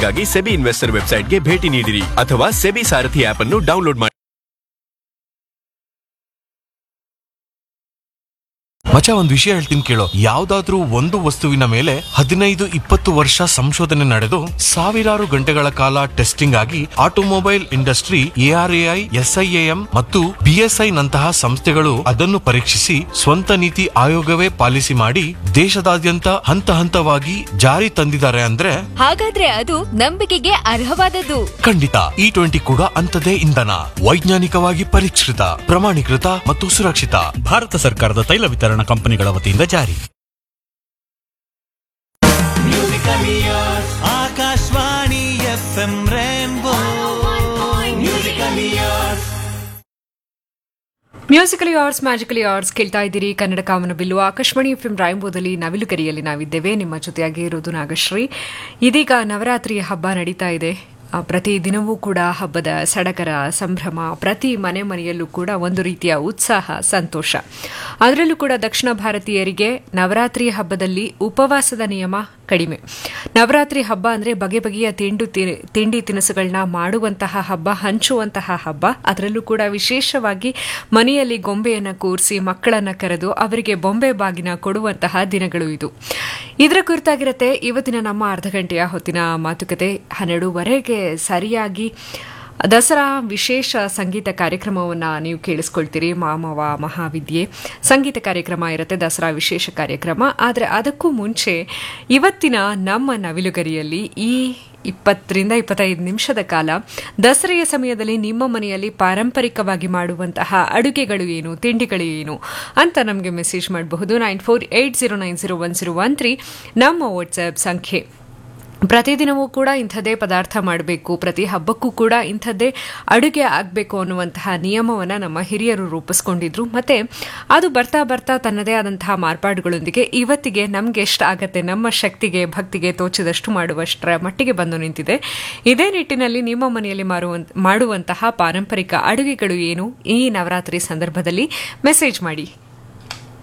ಮಾಹಿತಿಗಾಗಿ SEBI investor ವೆಬ್ಸೈಟ್ಗೆ ಭೇಟಿ ನೀಡಿರಿ ಅಥವಾ ಸೆಬಿ ಸಾರಥಿ ಆಪ್ ಅನ್ನು ಡೌನ್ಲೋಡ್ ಮಾಡಿ ಮಚ ಒಂದ್ ವಿಷಯ ಹೇಳ್ತೀನಿ ಕೇಳೋ ಯಾವ್ದಾದ್ರೂ ಒಂದು ವಸ್ತುವಿನ ಮೇಲೆ ಹದಿನೈದು ಇಪ್ಪತ್ತು ವರ್ಷ ಸಂಶೋಧನೆ ನಡೆದು ಸಾವಿರಾರು ಗಂಟೆಗಳ ಕಾಲ ಟೆಸ್ಟಿಂಗ್ ಆಗಿ ಆಟೋಮೊಬೈಲ್ ಇಂಡಸ್ಟ್ರಿ ಎಆರ್ಎಐ ಎಸ್ಐಎಎಂ ಮತ್ತು ಬಿಎಸ್ಐ ನಂತಹ ಸಂಸ್ಥೆಗಳು ಅದನ್ನು ಪರೀಕ್ಷಿಸಿ ಸ್ವಂತ ನೀತಿ ಆಯೋಗವೇ ಪಾಲಿಸಿ ಮಾಡಿ ದೇಶದಾದ್ಯಂತ ಹಂತ ಹಂತವಾಗಿ ಜಾರಿ ತಂದಿದ್ದಾರೆ ಅಂದ್ರೆ ಹಾಗಾದ್ರೆ ಅದು ನಂಬಿಕೆಗೆ ಅರ್ಹವಾದದ್ದು ಖಂಡಿತ ಇ ಟ್ವೆಂಟಿ ಕೂಡ ಅಂಥದೇ ಇಂಧನ ವೈಜ್ಞಾನಿಕವಾಗಿ ಪರೀಕ್ಷಿತ ಪ್ರಮಾಣೀಕೃತ ಮತ್ತು ಸುರಕ್ಷಿತ ಭಾರತ ಸರ್ಕಾರದ ತೈಲ ವಿತರಣಾ ಕಂಪನಿಗಳ ವತಿಯಿಂದ ಜಾರಿ Akashvani F M rainbow musically ours magically ours ಕೇಳ್ತಾ ಇದ್ದೀರಿ ಕನ್ನಡ ಕಾಮನ ಬಿಲ್ಲು ಆಕಾಶವಾಣಿ ಎಫ್ ಎಂ ರಾಯಂಬೋದಲ್ಲಿ ನವಿಲುಗರಿಯಲ್ಲಿ ನಾವಿದ್ದೇವೆ ನಿಮ್ಮ ಜೊತೆಯಾಗಿ ಇರೋದು ನಾಗಶ್ರೀ ಇದೀಗ ನವರಾತ್ರಿ ಹಬ್ಬ ನಡೀತಾ ಇದೆ ಆ, ಪ್ರತಿ ದಿನವೂ ಕೂಡ ಹಬ್ಬದ ಸಡಗರ ಸಂಭ್ರಮ ಪ್ರತಿ ಮನೆ ಮನೆಯಲ್ಲೂ ಕೂಡ ಒಂದು ರೀತಿಯ ಉತ್ಸಾಹ ಸಂತೋಷ ಅದರಲ್ಲೂ ಕೂಡ ದಕ್ಷಿಣ ಭಾರತೀಯರಿಗೆ ನವರಾತ್ರಿ ಹಬ್ಬದಲ್ಲಿ ಉಪವಾಸದ ನಿಯಮ ಕಡಿಮೆ ನವರಾತ್ರಿ ಹಬ್ಬ ಅಂದರೆ ಬಗೆ ಬಗೆಯ ತಿಂಡು ತಿ- ತಿಂಡಿ ತಿನಿಸುಗಳನ್ನ ಮಾಡುವಂತಹ ಹಬ್ಬ ಹಂಚುವಂತಹ ಹಬ್ಬ ಅದರಲ್ಲೂ ಕೂಡ ವಿಶೇಷವಾಗಿ ಮನೆಯಲ್ಲಿ ಗೊಂಬೆಯನ್ನು ಕೂರಿಸಿ ಮಕ್ಕಳನ್ನ ಕರೆದು ಅವರಿಗೆ ಬೊಂಬೆ ಬಾಗಿನ ಕೊಡುವಂತಹ ದಿನಗಳು ಇದು ಇದರ ಕುರಿತಾಗಿರತ್ತೆ ಇವತ್ತಿನ ನಮ್ಮ ಅರ್ಧ ಗಂಟೆಯ ಹೊತ್ತಿನ ಮಾತುಕತೆ ಹನ್ನೆರಡೂವರೆಗೆ ಸರಿಯಾಗಿ ದಸರಾ ವಿಶೇಷ ಸಂಗೀತ ಕಾರ್ಯಕ್ರಮವನ್ನು ನೀವು ಕೇಳಿಸ್ಕೊಳ್ತೀರಿ ಮಾಮವ ಮಹಾವಿದ್ಯೆ ಸಂಗೀತ ಕಾರ್ಯಕ್ರಮ ಇರುತ್ತೆ ದಸರಾ ವಿಶೇಷ ಕಾರ್ಯಕ್ರಮ ಆದರೆ ಅದಕ್ಕೂ ಮುಂಚೆ ಇವತ್ತಿನ ನಮ್ಮ ನವಿಲುಗರಿಯಲ್ಲಿ ಈ ಇಪ್ಪತ್ತರಿಂದ ಇಪ್ಪತ್ತೈದು ನಿಮಿಷದ ಕಾಲ ದಸರೆಯ ಸಮಯದಲ್ಲಿ ನಿಮ್ಮ ಮನೆಯಲ್ಲಿ ಪಾರಂಪರಿಕವಾಗಿ ಮಾಡುವಂತಹ ಅಡುಗೆಗಳು ಏನು ತಿಂಡಿಗಳು ಏನು ಅಂತ ನಮಗೆ ಮೆಸೇಜ್ ಮಾಡಬಹುದು nine four eight zero nine zero one zero one three ನಮ್ಮ ವಾಟ್ಸ್ಆ್ಯಪ್ ಸಂಖ್ಯೆ ಪ್ರತಿದಿನವೂ ಕೂಡ ಇಂಥದ್ದೇ ಪದಾರ್ಥ ಮಾಡಬೇಕು ಪ್ರತಿ ಹಬ್ಬಕ್ಕೂ ಕೂಡ ಇಂಥದ್ದೇ ಅಡುಗೆ ಆಗಬೇಕು ಅನ್ನುವಂತಹ ನಿಯಮವನ್ನು ನಮ್ಮ ಹಿರಿಯರು ರೂಪಿಸ್ಕೊಂಡಿದ್ರು ಮತ್ತೆ ಅದು ಬರ್ತಾ ಬರ್ತಾ ತನ್ನದೇ ಆದಂತಹ ಮಾರ್ಪಾಡುಗಳೊಂದಿಗೆ ಇವತ್ತಿಗೆ ನಮ್ಗೆ ಎಷ್ಟು ಆಗತ್ತೆ ನಮ್ಮ ಶಕ್ತಿಗೆ ಭಕ್ತಿಗೆ ತೋಚಿದಷ್ಟು ಮಾಡುವಷ್ಟರ ಮಟ್ಟಿಗೆ ಬಂದು ನಿಂತಿದೆ ಇದೇ ನಿಟ್ಟಿನಲ್ಲಿ ನಿಮ್ಮ ಮನೆಯಲ್ಲಿ ಮಾರುವಂತ ಮಾಡುವಂತಹ ಪಾರಂಪರಿಕ ಅಡುಗೆಗಳು ಏನು ಈ ನವರಾತ್ರಿ ಸಂದರ್ಭದಲ್ಲಿ ಮೆಸೇಜ್ ಮಾಡಿ